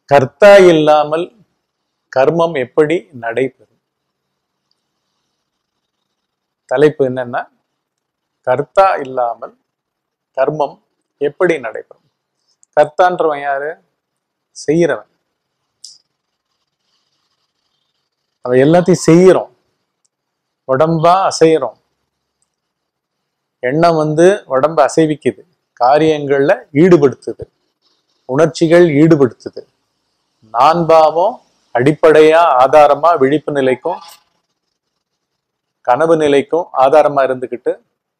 கர்த்தா இல்லாமல் கர்மம் எப்படி நடைபெறும் தலைப்பு என்னன்னா கர்த்தா இல்லாமல் கர்மம் எப்படி நடைபெறும் கர்த்தான்றவன் யாரு செய்யறவன் அவன் எல்லாத்தையும் செய்யறோம் உடம்பா அசைகிறோம் எண்ணம் வந்து உடம்ப அசைவிக்குது காரியங்கள்ல ஈடுபடுத்துது உணர்ச்சிகள் ஈடுபடுத்துது நான் பாவம் அடிப்படையா ஆதாரமா விழிப்பு நிலைக்கும் கனவு நிலைக்கும் ஆதாரமா இருந்துகிட்டு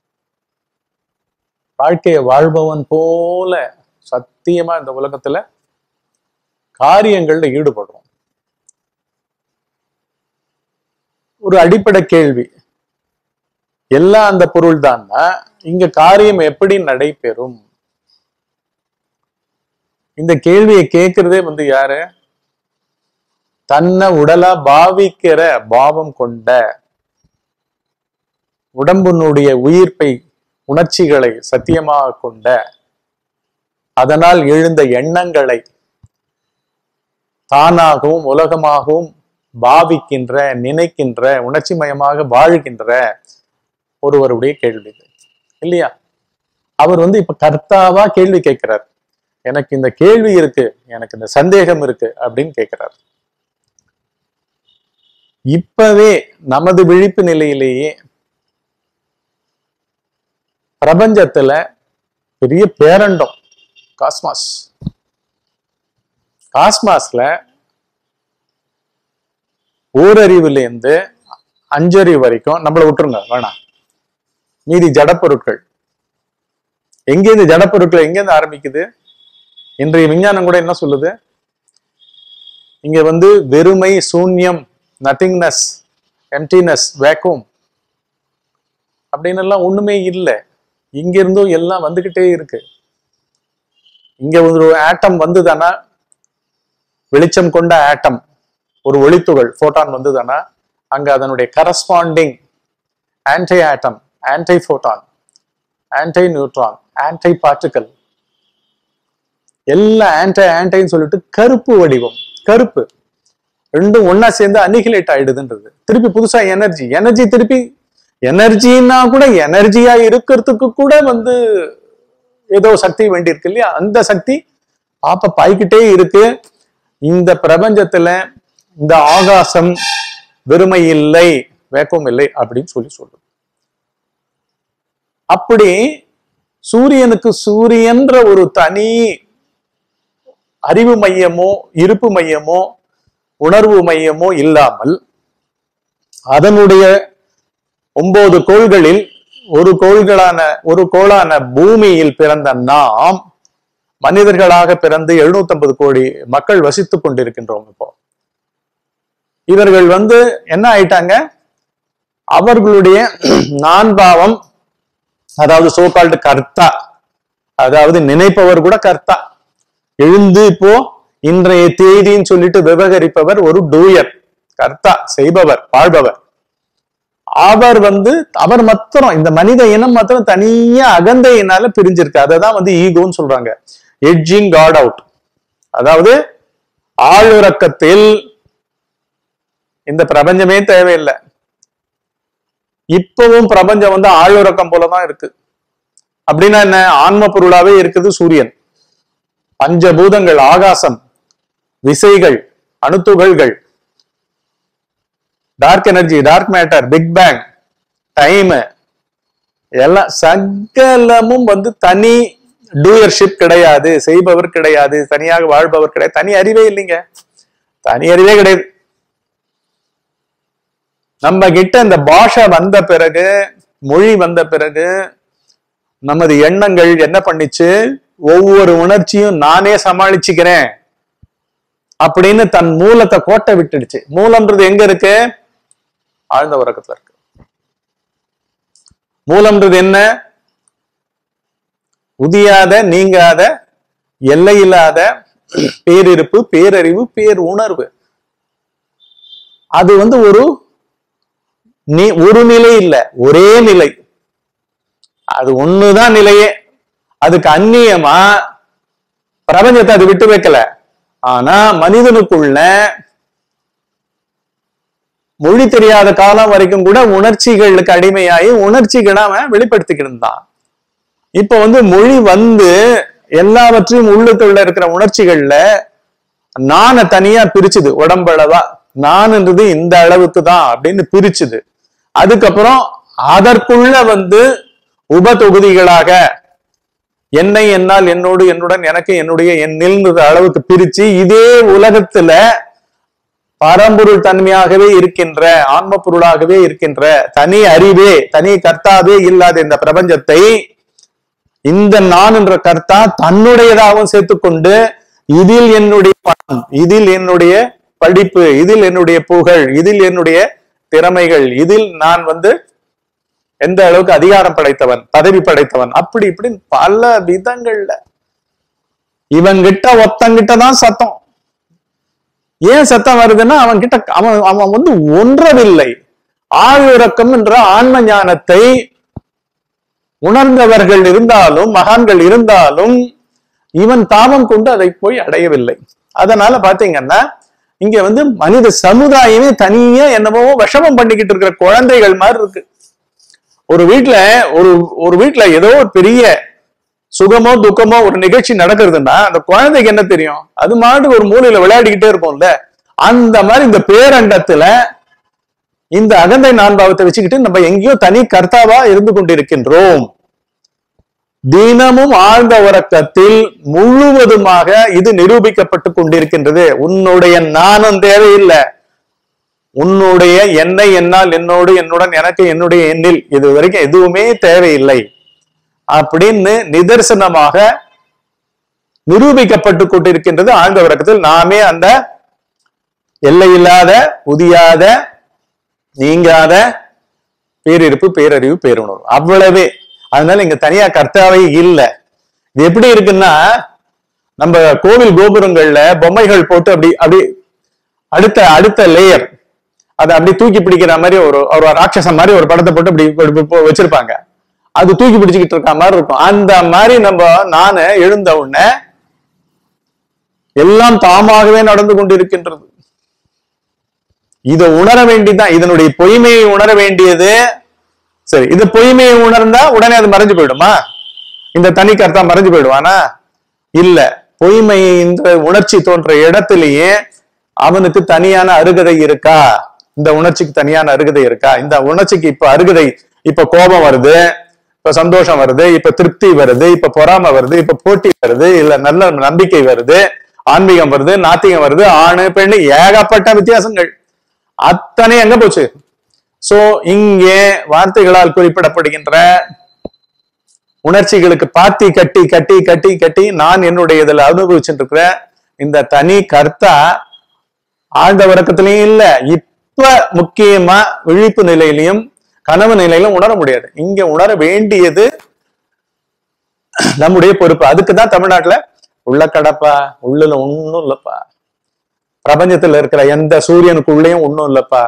வாழ்க்கையை வாழ்பவன் போல சத்தியமா இந்த உலகத்துல காரியங்கள்ல ஈடுபடுறோம் ஒரு அடிப்படை கேள்வி எல்லாம் அந்த பொருள் தான்னா இங்க காரியம் எப்படி நடைபெறும் இந்த கேள்வியை கேட்கிறதே வந்து யாரு தன்னை உடலா பாவிக்கிற பாவம் கொண்ட உடம்பினுடைய உயிர்ப்பை உணர்ச்சிகளை சத்தியமாக கொண்ட அதனால் எழுந்த எண்ணங்களை தானாகவும் உலகமாகவும் பாவிக்கின்ற நினைக்கின்ற உணர்ச்சிமயமாக வாழ்கின்ற ஒருவருடைய கேள்வி இது இல்லையா அவர் வந்து இப்ப கர்த்தாவா கேள்வி கேட்கிறார் எனக்கு இந்த கேள்வி இருக்கு எனக்கு இந்த சந்தேகம் இருக்கு அப்படின்னு கேட்கிறார் இப்பவே நமது விழிப்பு நிலையிலேயே பிரபஞ்சத்துல பெரிய பேரண்டம் காஸ்மாஸ் காஸ்மாஸ்ல ஓரறிவுல இருந்து அஞ்சறிவு வரைக்கும் நம்மள விட்டுருங்க வேணாம் மீதி ஜடப்பொருட்கள் எங்கேருந்து ஜடப்பொருட்கள் எங்கேருந்து ஆரம்பிக்குது இன்றைய விஞ்ஞானம் கூட என்ன சொல்லுது இங்க வந்து வெறுமை சூன்யம் நத்திங்னஸ் எம்டினஸ் வேக்கும் அப்படின்னு எல்லாம் ஒண்ணுமே இல்லை இங்க இருந்தும் எல்லாம் வந்துகிட்டே இருக்கு இங்க ஒரு ஆட்டம் வந்ததுன்னா வெளிச்சம் கொண்ட ஆட்டம் ஒரு ஒளித்துகள் போட்டான் வந்ததுன்னா அங்க அதனுடைய corresponding anti atom anti photon anti neutron anti particle எல்லாம் ஆன்டி ஆன்டின்னு சொல்லிட்டு கருப்பு வடிவம் கருப்பு ரெண்டும் ஒன்னா சேர்ந்து அனிகிலேட் ஆயிடுதுன்றது திருப்பி புதுசா எனர்ஜி எனர்ஜி திருப்பி எனர்ஜின்னா கூட எனர்ஜியா இருக்கிறதுக்கு கூட வந்து ஏதோ சக்தி வேண்டியிருக்கு இல்லையா அந்த சக்தி பாப்ப பாய்கிட்டே இருக்கு இந்த பிரபஞ்சத்துல இந்த ஆகாசம் வெறுமை இல்லை வேக்கம் இல்லை அப்படின்னு சொல்லி சொல்லுது அப்படி சூரியனுக்கு சூரியன்ற ஒரு தனி அறிவு மையமோ இருப்பு மையமோ உணர்வு மையமோ இல்லாமல் அதனுடைய ஒன்பது கோள்களில் ஒரு கோள்களான ஒரு கோளான பூமியில் பிறந்த நாம் மனிதர்களாக பிறந்து 750 கோடி மக்கள் வசித்துக் கொண்டிருக்கின்றோம் இப்போ இவர்கள் வந்து என்ன ஆயிட்டாங்க அவர்களுடைய நான் பாவம் அதாவது சோகால்டு கர்த்தா அதாவது நினைப்பவர் கூட கர்த்தா எழுந்து இப்போ இன்றைய தேதின்னு சொல்லிட்டு விவகரிப்பவர் ஒரு டூயர் கர்த்தா செய்பவர் வாழ்பவர் அவர் வந்து அவர் மாத்திரம் இந்த மனித இனம் மாத்திரம் தனியா அகந்தையினால பிரிஞ்சிருக்கு அதை தான் வந்து ஈகோன்னு சொல்றாங்க எட்ஜிங் காட் அவுட் அதாவது ஆளுறக்கத்தில் இந்த பிரபஞ்சமே தேவையில்லை இப்பவும் பிரபஞ்சம் வந்து ஆளுறக்கம் போலதான் இருக்கு அப்படின்னா என்ன ஆன்ம பொருளாவே இருக்குது சூரியன் பஞ்சபூதங்கள் ஆகாசம் விசைகள் அணுத்துகள்கள் dark energy dark matter big bang time எல்லாம் சகலமும் வந்து தனி டூயர்ஷிப் கிடையாது செய்பவர் கிடையாது தனியாக வாழ்பவர் கிடையாது தனி அறிவே இல்லைங்க தனி அறிவே கிடையாது நம்ம கிட்ட இந்த பாஷை வந்த பிறகு மொழி வந்த பிறகு நமது எண்ணங்கள் என்ன பண்ணிச்சு ஒவ்வொரு உணர்ச்சியும் நானே சமாளிச்சுக்கிறேன் அப்படின்னு தன் மூலத்தை கோட்டை விட்டுடுச்சு மூலம்ன்றது எங்க இருக்கு ஆழ்ந்த உறக்கத்துல இருக்கு மூலம்ன்றது என்ன உதியாத நீங்காத எல்லையில்லாத பேரிருப்பு பேரறிவு பேர் உணர்வு அது வந்து ஒரு நீ ஒரு நிலை இல்ல ஒரே நிலை அது ஒண்ணுதான் நிலையே அதுக்கு அந்நியமா பிரபஞ்சத்தை அது விட்டு வைக்கல ஆனா மனிதனுக்குள்ள மொழி தெரியாத காலம் வரைக்கும் கூட உணர்ச்சிகளுக்கு அடிமையாகி உணர்ச்சிகளை அவன் வெளிப்படுத்திக்கிட்டு இருந்தான் இப்ப வந்து மொழி வந்து எல்லாவற்றையும் உள்ளுக்குள்ள இருக்கிற உணர்ச்சிகள்ல நானை தனியா பிரிச்சுது உடம்பளவா நான்ன்றது இந்த அளவுக்கு தான் அப்படின்னு பிரிச்சுது அதுக்கப்புறம் அதற்குள்ள வந்து உப தொகுதிகளாக என்னை என்னால் என்னோடு என்னுடன் எனக்கு என்னுடைய எண்ணில் அளவுக்கு பிரிச்சு இதே உலகத்துல பரம்பொருள் தன்மையாகவே இருக்கின்ற ஆன்ம பொருளாகவே இருக்கின்ற தனி அறிவே தனி கர்த்தாவே இல்லாத இந்த பிரபஞ்சத்தை இந்த நான் என்ற கர்த்தா தன்னுடையதாகவும் சேர்த்துக்கொண்டு இதில் என்னுடைய பணம் இதில் என்னுடைய படிப்பு இதில் என்னுடைய புகழ் இதில் என்னுடைய திறமைகள் இதில் நான் வந்து எந்த அளவுக்கு அதிகாரம் படைத்தவன் பதவி படைத்தவன் அப்படி இப்படின்னு பல விதங்கள்ல இவங்கிட்ட ஒத்தங்கிட்ட தான் சத்தம் ஏன் சத்தம் வருதுன்னா அவன் கிட்ட அவன் அவன் வந்து ஒன்றவில்லை ஆழ்விறக்கம் என்ற ஆன்ம ஞானத்தை உணர்ந்தவர்கள் இருந்தாலும் மகான்கள் இருந்தாலும் இவன் தாபம் கொண்டு அதை போய் அடையவில்லை அதனால பாத்தீங்கன்னா இங்க வந்து மனித சமுதாயமே தனியா என்னமோ விஷமம் பண்ணிக்கிட்டு இருக்கிற குழந்தைகள் மாதிரி இருக்கு ஒரு வீட்ல ஒரு ஒரு வீட்ல ஏதோ ஒரு பெரிய சுகமோ துக்கமோ ஒரு நிகழ்ச்சி நடக்கிறதுன்னா அந்த குழந்தைக்கு என்ன தெரியும் அது மாட்டுக்கு ஒரு மூலையில விளையாடிக்கிட்டே இருக்கும்ல அந்த மாதிரி இந்த பேரண்டத்துல இந்த அகந்தை நான்பாவத்தை வச்சுக்கிட்டு நம்ம எங்கேயோ தனி கர்த்தாவா இருந்து கொண்டிருக்கின்றோம் தினமும் ஆழ்ந்த உறக்கத்தில் முழுவதுமாக இது நிரூபிக்கப்பட்டு கொண்டிருக்கின்றது உன்னுடைய நானும் தேவையில்லை உன்னுடைய என்னை என்னால் என்னோடு என்னுடன் எனக்கு என்னுடைய எண்ணில் இது வரைக்கும் எதுவுமே தேவையில்லை அப்படின்னு நிதர்சனமாக நிரூபிக்கப்பட்டு கொண்டிருக்கின்றது ஆழ்ந்த உறக்கத்தில் நாமே அந்த எல்லையில்லாத உதியாத நீங்காத பேரிருப்பு பேரறிவு பேருணர்வு அவ்வளவே அதனால இங்க தனியா கர்த்தாவே இல்லை இது எப்படி இருக்குன்னா நம்ம கோவில் கோபுரங்கள்ல பொம்மைகள் போட்டு அப்படி அப்படி அடுத்த அடுத்த லேயர் அதை அப்படி தூக்கி பிடிக்கிற மாதிரி ஒரு ஒரு ராட்சசம் மாதிரி ஒரு படத்தை போட்டு அப்படி இப்படி போ- வச்சிருப்பாங்க அது தூக்கி பிடிச்சுக்கிட்டு இருக்க மாதிரி இருக்கும் அந்த மாதிரி நம்ம நானு எழுந்த உடனே எல்லாம் தாமாகவே நடந்து கொண்டிருக்கின்றது இதை உணர வேண்டிதான் இதனுடைய பொய்மையை உணர வேண்டியது சரி இது பொய்மையை உணர்ந்தா உடனே அது மறைஞ்சு போயிடுமா இந்த தனி கர்த்தா மறைஞ்சு போயிடுவானா இல்ல பொய்மை இந்த உணர்ச்சி தோன்ற இடத்திலேயே அவனுக்கு தனியான அருகதை இருக்கா இந்த உணர்ச்சிக்கு தனியான அருகதை இருக்கா இந்த உணர்ச்சிக்கு இப்ப அருகதை இப்ப கோபம் வருது இப்ப சந்தோஷம் வருது இப்ப திருப்தி வருது இப்ப பொறாமை வருது இப்ப போட்டி வருது இல்ல நல்ல நம்பிக்கை வருது ஆன்மீகம் வருது நாத்திகம் வருது ஆணு பெண்ணு ஏகப்பட்ட வித்தியாசங்கள் அத்தனை எங்க போச்சு சோ இங்கே வார்த்தைகளால் குறிப்பிடப்படுகின்ற உணர்ச்சிகளுக்கு பாத்தி கட்டி கட்டி கட்டி கட்டி நான் என்னுடைய இதுல அனுபவிச்சுட்டு இருக்கிற இந்த தனி கர்த்தா ஆழ்ந்த உறக்கத்திலையும் இல்ல இப்ப முக்கியமா விழிப்பு நிலையிலையும் கனவு நிலையிலும் உணர முடியாது இங்க உணர வேண்டியது நம்முடைய பொறுப்பு அதுக்குதான் தமிழ்நாட்டுல உள்ள கடப்பா உள்ளுல ஒண்ணும் இல்லப்பா பிரபஞ்சத்துல இருக்கிற எந்த சூரியனுக்குள்ளேயும் ஒண்ணும் இல்லப்பா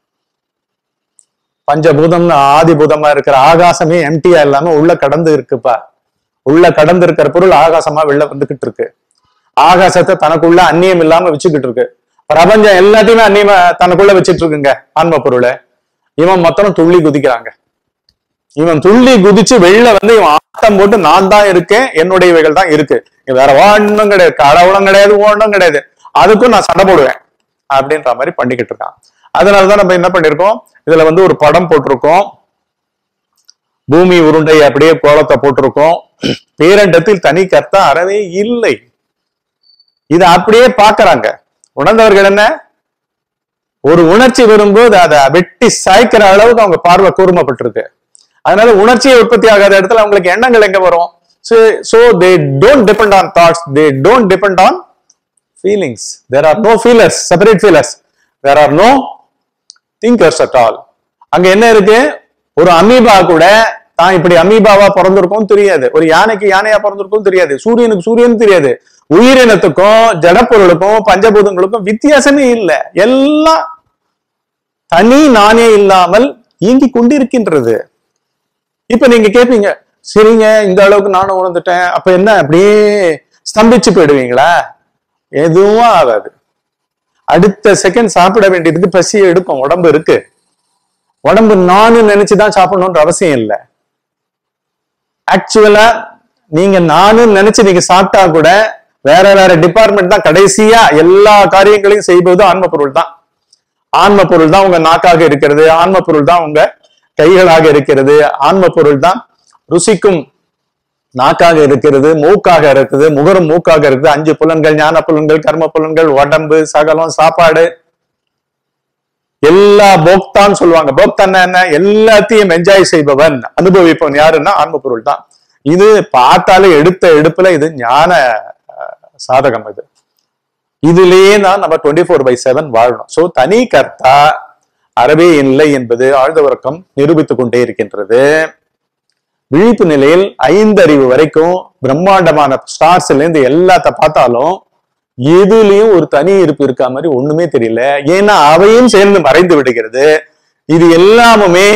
பஞ்சபூதம்னு ஆதிபூதமா இருக்கிற ஆகாசமே எம்டியா இல்லாம உள்ள கடந்து இருக்குப்பா உள்ள கடந்து இருக்கிற பொருள் ஆகாசமா வெளில வந்துகிட்டு இருக்கு ஆகாசத்தை தனக்குள்ள அந்நியம் இல்லாம வச்சுக்கிட்டு இருக்கு பிரபஞ்சம் எல்லாத்தையுமே அந்நியமா தனக்குள்ள வச்சிட்டு இருக்குங்க ஆன்ம பொருளை இவன் மொத்தம் துள்ளி குதிக்கிறாங்க இவன் துள்ளி குதிச்சு வெளில வந்து இவன் ஆட்டம் போட்டு நான் தான் இருக்கேன் என்னுடையவைகள் தான் இருக்கு இங்க வேற ஒண்ணும் கிடையாது கடவுளும் கிடையாது ஒண்ணும் கிடையாது அதுக்கும் நான் சண்டை போடுவேன் அப்படின்ற மாதிரி பண்ணிக்கிட்டு இருக்கான் அதனாலதான் நம்ம என்ன பண்ணிருக்கோம் இதுல வந்து ஒரு படம் போட்டிருக்கோம் பூமி உருண்டை அப்படியே கோலத்தை போட்டிருக்கோம் பேரண்டத்தில் தனி கர்த்தா அறவே இல்லை இதை அப்படியே பாக்குறாங்க உணர்ந்தவர்கள் என்ன ஒரு உணர்ச்சி வரும்போது அதை வெட்டி சாய்க்கிற அளவுக்கு அவங்க பார்வை கூர்மப்பட்டிருக்கு அதனால உணர்ச்சியை உற்பத்தி ஆகாத இடத்துல அவங்களுக்கு எண்ணங்கள் எங்க வரும் so they don't depend on thoughts they don't depend on feelings there are no feelers separate feelers there are no thinkers at all அங்க என்ன இருக்கு ஒரு அமீபா கூட தான் இப்படி அமீபாவா பிறந்திருக்கும் தெரியாது ஒரு யானைக்கு யானையா பிறந்திருக்கும் தெரியாது சூரியனுக்கு சூரியன் தெரியாது உயிரினத்துக்கும் ஜடப்பொருளுக்கும் பஞ்சபூதங்களுக்கும் வித்தியாசமே இல்லை எல்லாம் தனி நானே இல்லாமல் இயங்கி கொண்டிருக்கின்றது இப்ப நீங்க கேட்பீங்க சரிங்க இந்த அளவுக்கு நானும் உணர்ந்துட்டேன் அப்ப என்ன அப்படியே ஸ்தம்பிச்சு போயிடுவீங்களா எதுவும் ஆகாது அடுத்த செகண்ட் சாப்பிட வேண்டியதுக்கு பசி எடுக்கும் உடம்பு இருக்கு உடம்பு நானு நினைச்சுதான் சாப்பிடணும்ன்ற அவசியம் இல்லை ஆக்சுவலா நீங்க நானு நினைச்சு நீங்க சாப்பிட்டா கூட வேற வேற டிபார்ட்மெண்ட் தான் கடைசியா எல்லா காரியங்களையும் செய்வது ஆன்ம பொருள் தான் ஆன்ம பொருள் தான் உங்க நாக்காக இருக்கிறது ஆன்ம பொருள் தான் உங்க கைகளாக இருக்கிறது ஆன்ம பொருள் தான் ருசிக்கும் நாக்காக இருக்கிறது மூக்காக இருக்குது முகரும் மூக்காக இருக்குது அஞ்சு புலன்கள் ஞான புலன்கள் கர்ம புலன்கள் உடம்பு சகலம் சாப்பாடு எல்லா போக்தான்னு சொல்லுவாங்க போக்தான்னா என்ன எல்லாத்தையும் என்ஜாய் செய்பவன் அனுபவிப்பவன் யாருன்னா ஆன்ம பொருள் தான் இது பார்த்தாலே எடுத்த எடுப்புல இது ஞான அஹ், சாதகம் இது இதுலயே தான் நம்ம டுவெண்ட்டி ஃபோர் பை செவன் வாழணும் சோ தனி கர்த்தா அறவே இல்லை என்பது ஆழ்ந்த உறக்கம் நிரூபித்துக் கொண்டே இருக்கின்றது விழிப்பு நிலையில் ஐந்தறிவு வரைக்கும் பிரம்மாண்டமான ஸ்டார்ஸ்ல இருந்து எல்லாத்த பார்த்தாலும் எதுலயும் ஒரு தனி இருப்பு இருக்கா மாதிரி ஒண்ணுமே தெரியல ஏன்னா அவையும் சேர்ந்து மறைந்து விடுகிறது இது எல்லாமுமே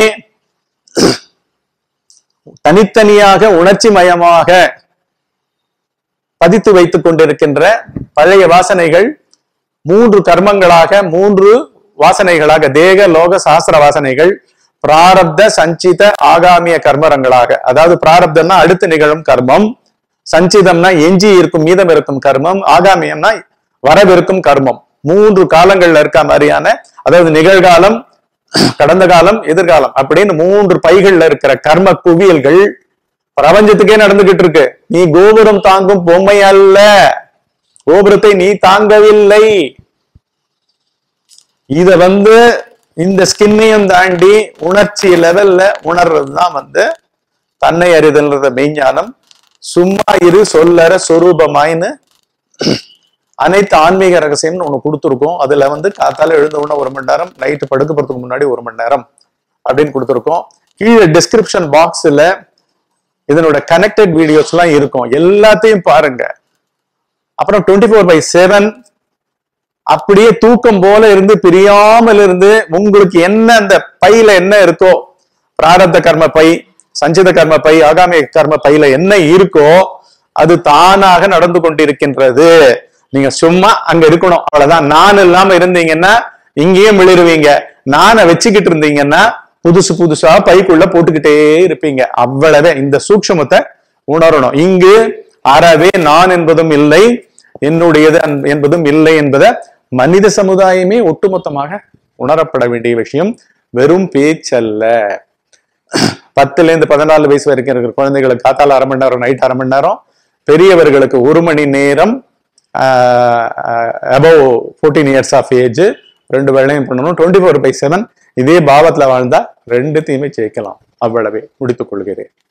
தனித்தனியாக உணர்ச்சி மயமாக பதித்து வைத்துக் கொண்டிருக்கின்ற பழைய வாசனைகள் மூன்று கர்மங்களாக மூன்று வாசனைகளாக தேக லோக சாஸ்திர வாசனைகள் பிராரப்த சஞ்சித ஆகாமிய கர்மரங்களாக அதாவது பிராரப்தம்னா அடுத்து நிகழும் கர்மம் சஞ்சிதம்னா எஞ்சி இருக்கும் மீதம் இருக்கும் கர்மம் ஆகாமியம்னா வரவிருக்கும் கர்மம் மூன்று காலங்கள்ல இருக்க மாதிரியான அதாவது நிகழ்காலம் கடந்த காலம் எதிர்காலம் அப்படின்னு மூன்று பைகள்ல இருக்கிற கர்ம குவியல்கள் பிரபஞ்சத்துக்கே நடந்துகிட்டு இருக்கு நீ கோபுரம் தாங்கும் பொம்மை அல்ல கோபுரத்தை நீ தாங்கவில்லை இத வந்து இந்த ஸ்கின்னையும் தாண்டி உணர்ச்சி லெவல்ல உணர்றதுதான் வந்து தன்னை அறிதல்ன்ற மெய்ஞானம் சும்மா இரு சொல்லற சொரூபமாயின்னு அனைத்து ஆன்மீக ரகசியம்னு ஒண்ணு கொடுத்துருக்கோம் அதுல வந்து காத்தால எழுந்த உடனே ஒரு மணி நேரம் நைட்டு படுக்க போறதுக்கு முன்னாடி ஒரு மணி நேரம் அப்படின்னு கொடுத்துருக்கோம் கீழே டிஸ்கிரிப்ஷன் பாக்ஸ்ல இதனோட கனெக்டட் வீடியோஸ் எல்லாம் இருக்கும் எல்லாத்தையும் பாருங்க அப்புறம் டுவெண்ட்டி ஃபோர் பை செவன் அப்படியே தூக்கம் போல இருந்து பிரியாமல் இருந்து உங்களுக்கு என்ன அந்த பையில என்ன இருக்கோ பிராரப்த கர்ம பை சஞ்சித கர்ம பை ஆகாமிய கர்ம பையில என்ன இருக்கோ அது தானாக நடந்து கொண்டிருக்கின்றது நீங்க சும்மா அங்க இருக்கணும் அவ்வளவுதான் நான் இல்லாம இருந்தீங்கன்னா இங்கேயே மிளிருவீங்க நானை வச்சுக்கிட்டு இருந்தீங்கன்னா புதுசு புதுசா பைக்குள்ள போட்டுக்கிட்டே இருப்பீங்க அவ்வளவே இந்த சூக்ஷமத்தை உணரணும் இங்கு அறவே நான் என்பதும் இல்லை என்னுடையது அன்- என்பதும் இல்லை என்பதை மனித சமுதாயமே ஒட்டுமொத்தமாக உணரப்பட வேண்டிய விஷயம் வெறும் பேச்சல்ல பத்துல இருந்து பதினாலு வயசு வரைக்கும் இருக்கிற குழந்தைகளுக்கு காத்தால அரை மணி நேரம் நைட் அரை மணி நேரம் பெரியவர்களுக்கு ஒரு மணி நேரம் above fourteen years of age ரெண்டு வேலையும் பண்ணணும் டுவெண்ட்டி ஃபோர் பை செவன் இதே பாவத்துல வாழ்ந்தா ரெண்டுத்தையுமே ஜெயிக்கலாம் அவ்வளவே முடித்துக் கொள்கிறேன்